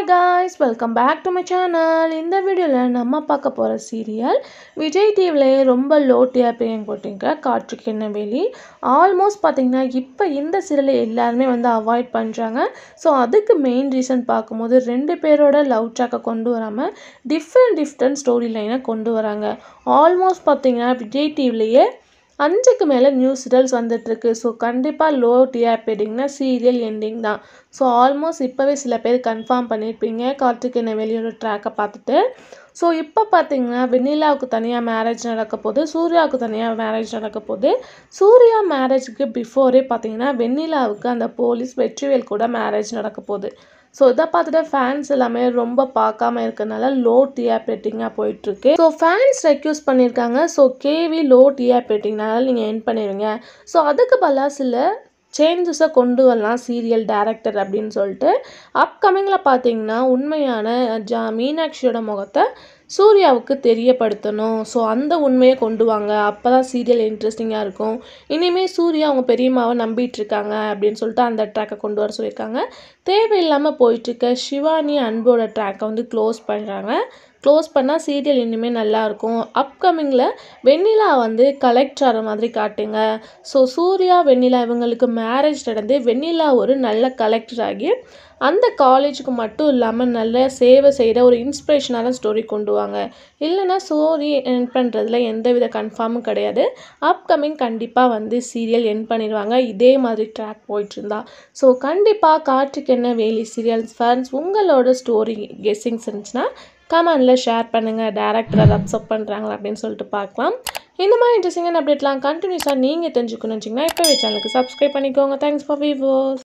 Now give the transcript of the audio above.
hi guys welcome back to my channel இந்த வீடியோவில் நம்ம பார்க்க போகிற சீரியல் விஜய் டிவிலே ரொம்ப லோ டிஆர்பிஎம் போட்டிருக்க காற்றுக்கு என்ன வேலி ஆல்மோஸ்ட் பார்த்தீங்கன்னா இப்போ இந்த சீரியலை எல்லாருமே வந்து அவாய்ட் பண்ணுறாங்க ஸோ அதுக்கு மெயின் ரீசன் பார்க்கும்போது ரெண்டு பேரோட லவ் ட்ராக்கை கொண்டு வராமல் டிஃப்ரெண்ட் டிஃப்ரெண்ட் ஸ்டோரி லைனை கொண்டு வராங்க ஆல்மோஸ்ட் பார்த்தீங்கன்னா விஜய் டிவிலேயே அஞ்சுக்கு மேலே நியூ சீரியல்ஸ் வந்துட்டுருக்கு ஸோ கண்டிப்பாக லோ டிஆர்பிடிங்னா சீரியல் எண்டிங் தான் ஸோ ஆல்மோஸ்ட் இப்போவே சில பேர் கன்ஃபார்ம் பண்ணியிருப்பீங்க கார்த்திக் என்ன வெளியோட ட்ராக்கை பார்த்துட்டு ஸோ இப்போ பார்த்தீங்கன்னா வெண்ணிலாவுக்கு தனியாக மேரேஜ் நடக்க போகுது சூர்யாவுக்கு தனியாக மேரேஜ் நடக்க போகுது சூர்யா மேரேஜுக்கு பிஃபோரே பார்த்தீங்கன்னா வெண்ணிலாவுக்கு அந்த போலீஸ் வெற்றிவேல் கூட மேரேஜ் நடக்க போகுது ஸோ இதை பார்த்துட்டு ஃபேன்ஸ் எல்லாமே ரொம்ப பார்க்காம இருக்கனால லோ டிஆர் ரேட்டிங்காக போயிட்டுருக்கு ஸோ ஃபேன்ஸ் ரெக்யூஸ் பண்ணியிருக்காங்க ஸோ கேவி லோ டிஆர் ரேட்டிங்னால நீங்கள் என் பண்ணிடுவீங்க ஸோ அதுக்கு பதிலாக சில சேஞ்சஸை கொண்டு வரலாம் சீரியல் டேரக்டர் அப்படின்னு சொல்லிட்டு அப்கமிங்கில் பார்த்தீங்கன்னா உண்மையான ஜா மீனாட்சியோட முகத்தை சூர்யாவுக்கு தெரியப்படுத்தணும் ஸோ அந்த உண்மையை கொண்டு வாங்க அப்போ தான் சீரியல் இன்ட்ரெஸ்டிங்காக இருக்கும் இனிமேல் சூர்யா அவங்க பெரியம்மாவை நம்பிட்டு இருக்காங்க அப்படின்னு சொல்லிட்டு அந்த ட்ராக்கை கொண்டு வர சொல்லியிருக்காங்க தேவையில்லாமல் போயிட்டுருக்க சிவானி அன்போட ட்ராக்கை வந்து க்ளோஸ் பண்ணுறாங்க க்ளோஸ் பண்ணால் சீரியல் இனிமேல் நல்லாயிருக்கும் அப்கமிங்கில் வெண்ணிலா வந்து கலெக்டர் ஆகிற மாதிரி காட்டுங்க ஸோ சூர்யா வெண்ணிலா இவங்களுக்கு மேரேஜ் நடந்து வெண்ணிலா ஒரு நல்ல கலெக்டர் ஆகி அந்த காலேஜுக்கு மட்டும் இல்லாமல் நல்ல சேவை செய்கிற ஒரு இன்ஸ்பிரேஷனான ஸ்டோரி கொண்டு வாங்க இல்லைன்னா ஸ்டோரி என் பண்ணுறதுல எந்த வித கன்ஃபார்மும் கிடையாது அப்கமிங் கண்டிப்பாக வந்து சீரியல் என் பண்ணிடுவாங்க இதே மாதிரி ட்ராக் போயிட்டு இருந்தா ஸோ கண்டிப்பாக காற்றுக்கு என்ன வேலி சீரியல்ஸ் ஃபேன்ஸ் உங்களோட ஸ்டோரி கெஸ்ஸிங்ஸ் இருந்துச்சுன்னா கமெண்டில் ஷேர் பண்ணுங்கள் டேரக்டர் அதை அப்சர்வ் பண்ணுறாங்களா அப்படின்னு சொல்லிட்டு பார்க்கலாம் இந்த மாதிரி இன்ட்ரெஸ்டிங்கான அப்டேட்லாம் கண்டினியூஸாக நீங்கள் தெரிஞ்சுக்கணும் வச்சிங்கன்னா இப்போ சேனலுக்கு சப்ஸ்கிரைப் பண்ணிக்கோங்க தேங்க்ஸ் ஃபார் வியூவர்ஸ்